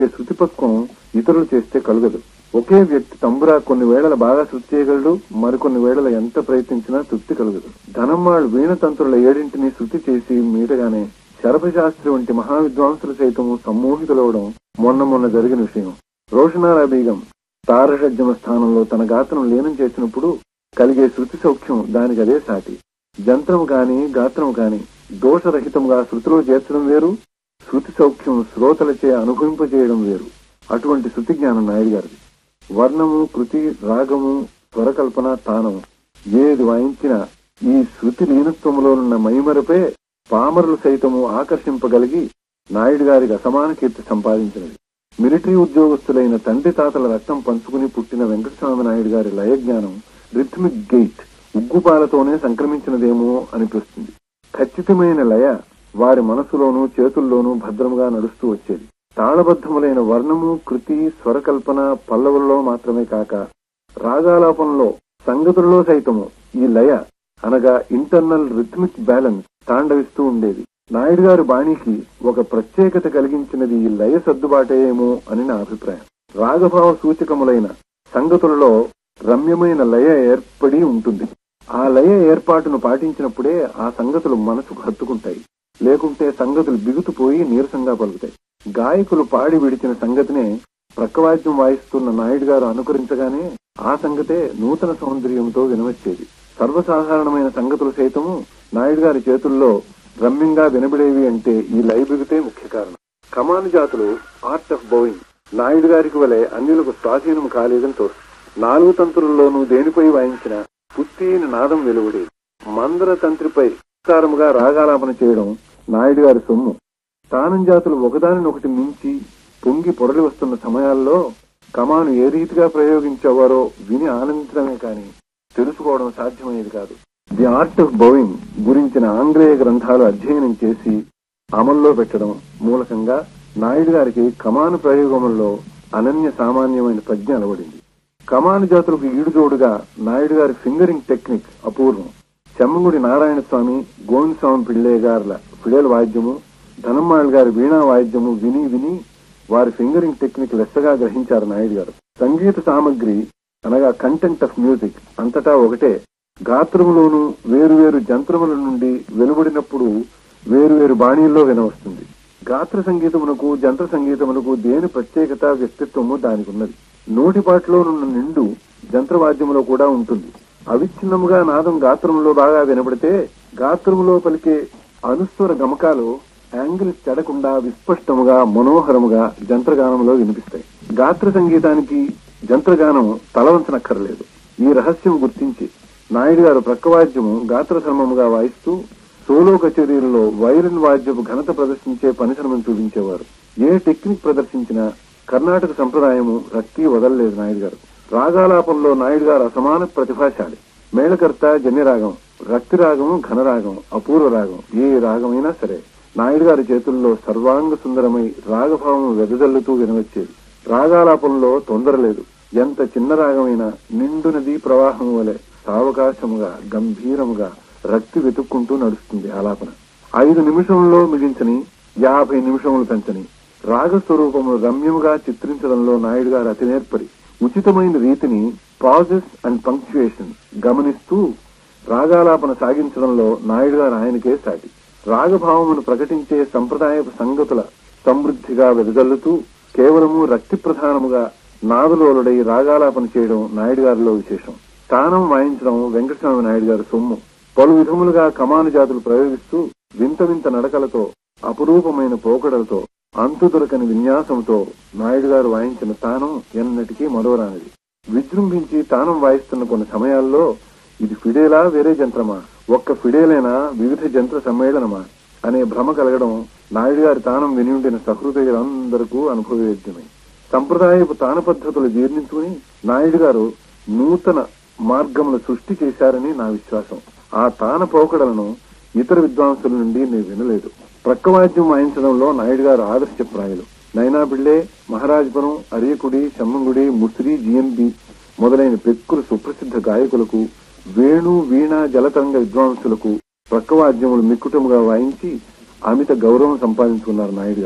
శృతిపక్వం ఇతరులు చేస్తే కలుగదు ఒకే వ్యక్తి తంబురా కొన్ని వేళల బాగా శృతి చేయగలడు మరికొన్ని వేళల ఎంత ప్రయత్నించినా తృప్తి కలుగదు ధనమ్మాళ్ళు వీణ తంత్రుల ఏడింటిని శృతి చేసి మీటగానే శరభశాస్త్రి వంటి మహావిద్వాంసులు సైతము సమ్మోహితులవడం మొన్న మొన్న జరిగిన విషయం రోషనారా బీగం తారషజ్జమ స్థానంలో తన గాత్రం లీనం చేసినప్పుడు కలిగే శృతి సౌఖ్యం దానికి అదే సాటి జంత్రము కాని గాత్రము కాని దోషరహితముగా శృతిలో చేర్చడం వేరు శృతి సౌఖ్యం శ్రోతలచే అనుభవింపజేయడం వేరు అటువంటి శృతి జ్ఞానం నాయుడు గారిది వర్ణము కృతి రాగము స్వరకల్పన తానం ఏది వాయించినా ఈ శృతి లీనత్వములోనున్న మైమరపే పామరులు సైతము ఆకర్షింపగలిగి నాయుడు గారికి అసమాన కీర్తి సంపాదించినది మిలిటరీ ఉద్యోగస్తులైన తండ్రి తాతల రక్తం పంచుకుని పుట్టిన వెంకటస్వామి నాయుడు గారి లయజ్ఞానం రిథమిక్ గెయిట్ ఉగ్గుపాలతోనే సంక్రమించినదేమో అనిపిస్తుంది ఖచ్చితమైన లయ వారి మనసులోనూ చేతుల్లోనూ భద్రముగా నడుస్తూ వచ్చేది తాళబద్ధములైన వర్ణము కృతి స్వరకల్పన పల్లవుల్లో మాత్రమే కాక రాగాలాపంలో సంగతుల్లో సైతము ఈ లయ అనగా ఇంటర్నల్ రిథమిక్ బ్యాలెన్స్ తాండవిస్తూ ఉండేది నాయుడు గారి బాణికి ఒక ప్రత్యేకత కలిగించినది ఈ లయ సర్దుబాటేమో అని నా అభిప్రాయం రాగభావ సూచకములైన సంగతులలో రమ్యమైన లయ ఏర్పడి ఉంటుంది ఆ లయ ఏర్పాటును పాటించినప్పుడే ఆ సంగతులు మనసుకు హత్తుకుంటాయి లేకుంటే సంగతులు బిగుతుపోయి నీరసంగా పలుకుతాయి గాయకులు పాడి విడిచిన సంగతినే ప్రక్కవాద్యం వాయిస్తున్న నాయుడు గారు అనుకరించగానే ఆ సంగతే నూతన సౌందర్యంతో వినవచ్చేది సర్వసాధారణమైన సంగతులు సైతము నాయుడు గారి చేతుల్లో రమ్యంగా వినబడేవి అంటే ఈ లయ బిగుతే ముఖ్య కారణం కమాను జాతులు ఆర్ట్ ఆఫ్ బౌయింగ్ నాయుడు గారికి వలె అన్యులకు స్వాధీనం కాలేదని తోస్తుంది నాలుగు తంత్రుల్లోనూ దేనిపై వాయించిన పుత్తీని నాదం వెలువడేది మందర తంత్రిపై విస్తారముగా రాగాలాపన చేయడం నాయుడు గారి సొమ్ము తానం జాతులు ఒకదానినొకటి మించి పొంగి పొరలి వస్తున్న సమయాల్లో కమాను ఏ రీతిగా ప్రయోగించేవారో విని ఆనందించడమే కాని తెలుసుకోవడం సాధ్యమయ్యేది కాదు ది ఆర్ట్ ఆఫ్ బౌయింగ్ గురించిన ఆంగ్లేయ గ్రంథాలు అధ్యయనం చేసి అమల్లో పెట్టడం మూలకంగా నాయుడు గారికి కమాను ప్రయోగములలో అనన్య సామాన్యమైన ప్రజ్ఞ అలవడింది కమాను జాతులకు ఈడుజోడుగా నాయుడు గారి ఫింగరింగ్ టెక్నిక్ అపూర్వం చెమ్మంగుడి నారాయణ స్వామి గోవింద స్వామి పిళ్ళే గారుల ఫిడేల్ వాద్యము ధనమ్మాళ్ గారి వీణా వాయిద్యము విని విని వారి ఫింగరింగ్ టెక్నిక్ లెస్సగా గ్రహించారు నాయుడు గారు సంగీత సామగ్రి అనగా కంటెంట్ ఆఫ్ మ్యూజిక్ అంతటా ఒకటే గాత్రములోను వేరువేరు జంత్రముల నుండి వెలువడినప్పుడు వేరువేరు బాణీల్లో వినవస్తుంది గాత్ర సంగీతమునకు జంత్ర సంగీతమునకు దేని ప్రత్యేకత వ్యక్తిత్వము దానికి ఉన్నది నోటిపాటులోనున్న నిండు జంత్రవాద్యములో కూడా ఉంటుంది అవిచ్ఛిన్నముగా నాదం గాత్రములో బాగా వినబడితే గాత్రములో పలికే అనుస్వర గమకాలు యాంగిల్ చెడకుండా విస్పష్టముగా మనోహరముగా జంత్రగానంలో వినిపిస్తాయి గాత్ర సంగీతానికి జంత్రగానం తలవంచనక్కర్లేదు ఈ రహస్యం గుర్తించి నాయుడు గారు ప్రక్కవాద్యము గాత్ర ధర్మముగా వాయిస్తూ సోలో కచేరీలలో వైలిన్ వాద్యపు ఘనత ప్రదర్శించే పనిశ్రమను చూపించేవారు ఏ టెక్నిక్ ప్రదర్శించినా కర్ణాటక సంప్రదాయము రక్తి వదలలేదు నాయుడు గారు రాగాలాపంలో నాయుడు గారు అసమాన ప్రతిభాశాలి మేళకర్త జన్యరాగం రక్తి రాగము ఘనరాగం అపూర్వ రాగం ఏ రాగమైనా సరే నాయుడు గారి చేతుల్లో సర్వాంగ సుందరమై రాగభావం వెదజల్లుతూ వినవచ్చేది రాగాలాపంలో తొందర లేదు ఎంత చిన్న రాగమైనా నిండు నదీ ప్రవాహం వలె సావకాశముగా గంభీరముగా రక్తి వెతుక్కుంటూ నడుస్తుంది ఆలాపన ఐదు నిమిషంలో మిగించని యాభై నిమిషములు పెంచని రాగస్వరూపము రమ్యముగా చిత్రించడంలో నాయుడు గారు అతి నేర్పరి ఉచితమైన రీతిని పాజెస్ అండ్ పంక్చుయేషన్ గమనిస్తూ రాగాలాపన సాగించడంలో నాయుడు గారు ఆయనకే సాటి రాగభావమును ప్రకటించే సంప్రదాయపు సంగతుల సమృద్ధిగా వెదజల్లుతూ కేవలము రక్తి ప్రధానముగా నాదులోలుడై రాగాలాపన చేయడం నాయుడు గారిలో విశేషం తానం వాయించడం వెంకటస్వామి నాయుడు గారి సొమ్ము పలు విధములుగా కమాను జాతులు ప్రయోగిస్తూ వింత వింత నడకలతో అపురూపమైన పోకడలతో అంతు దొరకని విన్యాసంతో నాయుడు గారు వాయించిన తానం ఎన్నటికీ మరోరానిది విజృంభించి తానం వాయిస్తున్న కొన్ని సమయాల్లో ఇది ఫిడేలా వేరే జంత్రమా ఒక్క ఫిడేలేనా వివిధ జంత్ర సమ్మేళనమా అనే భ్రమ కలగడం నాయుడు గారి తానం విని ఉండిన సహృదయులందరికీ అనుభవవేద్యమే సంప్రదాయపు తాన పద్ధతులు జీర్ణించుకుని నాయుడు గారు నూతన మార్గములు సృష్టి చేశారని నా విశ్వాసం ఆ తాన పోకడలను ఇతర విద్వాంసుల నుండి నేను వినలేదు ప్రక్కవాద్యం వాయించడంలో నాయుడు గారు ఆదర్శప్రాయులు నైనా పిళ్ళే మహారాజపురం అరియకుడి షమ్మంగుడి ముసిరి జిఎంబి మొదలైన పెక్కులు సుప్రసిద్ధ గాయకులకు వేణు వీణ జలతరంగ విద్వాంసులకు ప్రక్కవాద్యములు మిక్కుటముగా వాయించి అమిత గౌరవం సంపాదించుకున్నారు నాయుడు గారు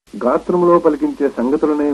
గాత్రములో పలికించే సంగతులనే